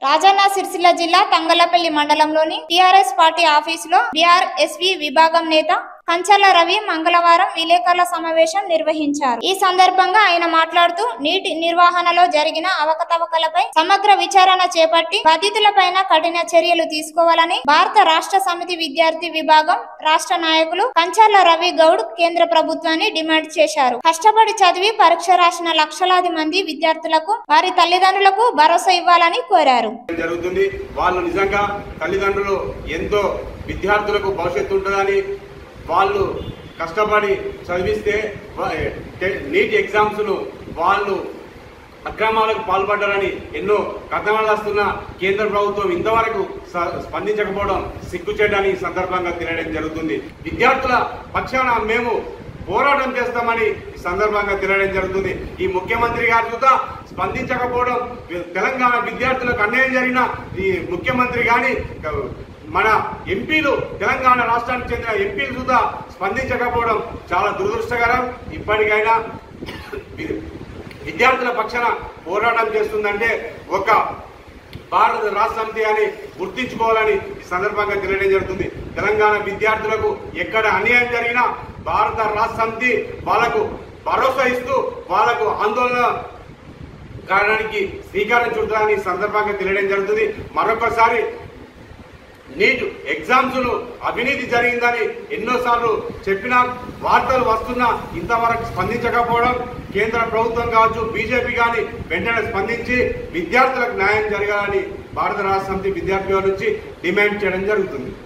రాజన్న సిరిసిల్ల జిల్లా తంగలపల్లి మండలంలోని TRS party ఆఫీసులో బీఆర్ఎస్వి విభాగం నేత కంచల రవి మంగళవారం విలేకరుల సమావేశం నిర్వహించారు ఈ సందర్భంగా ఆయన మాట్లాడుతూ నీటి నిర్వహణలో జరిగిన అవకతవకలపై సమగ్ర విచారణ చేపట్టి బాధితులపైన కఠిన చర్యలు తీసుకోవాలని భారత రాష్ట్ర సమితి విద్యార్థి విభాగం రాష్ట్ర నాయకులు కంచర్ల రవి గౌడ్ కేంద్ర ప్రభుత్వాన్ని డిమాండ్ చేశారు కష్టపడి చదివి పరీక్ష రాసిన లక్షలాది మంది విద్యార్థులకు వారి తల్లిదండ్రులకు భరోసా ఇవ్వాలని కోరారు జరుగుతుంది వాళ్ళు నిజంగా తల్లిదండ్రులు ఎంతో విద్యార్థులకు భవిష్యత్తు ఉంటుందని వాళ్ళు కష్టపడి చదివిస్తే వా- టె- నీట్ ఎగ్జామ్స్ను వాళ్ళు అక్రమాలకు పాల్పడ్డారని ఎన్నో కథనాలు వస్తున్న కేంద్ర ప్రభుత్వం ఇంతవరకు స- స్పందించకపోవడం సిగ్గుచేయడాన్ని ఈ సందర్భంగా తెలియడం జరుగుతుంది విద్యార్థుల పక్షాన మేము పోరాటం చేస్తామని ఈ సందర్భంగా తెలియడం జరుగుతుంది ఈ ముఖ్యమంత్రి గారు కూడా స్పందించకపోవడం వి- తెలంగాణ విద్యార్థులకు అన్యాయం జరిగిన ఈ ముఖ్యమంత్రి గాని క- మన ఎంపీలు తెలంగాణ రాష్ట్రానికి చెందిన ఎంపీలు కూడా స్పందించకపోవడం చాలా దురదృష్టకరం ఇప్పటికైనా వి- విద్యార్థుల పక్షాన పోరాటం చేస్తుందంటే ఒక భారత రాష్ట్ర సమితి అని గుర్తించుకోవాలని ఈ సందర్భంగా తెలియడం జరుగుతుంది తెలంగాణ విద్యార్థులకు ఎక్కడ అన్యాయం జరిగినా భారత రాష్ట్ర సమితి వాళ్ళకు భరోసా ఇస్తూ వాళ్ళకు ఆందోళన కారణానికి శ్రీకారం చుట్టాలని ఈ సందర్భంగా తెలియడం జరుగుతుంది మరొకసారి నీట్ ఎగ్జామ్స్ ను అవినీతి జరిగిందని ఎన్నోసార్లు చెప్పినా వార్తలు వస్తున్నా ఇంతవరకు స్పందించకపోవడం కేంద్ర ప్రభుత్వం కావచ్చు బీజేపీ కానీ వెంటనే స్పందించి విద్యార్థులకు న్యాయం జరగాలని భారత రాష్ట్ర సమితి విద్యార్థుల నుంచి డిమాండ్ చేయడం జరుగుతుంది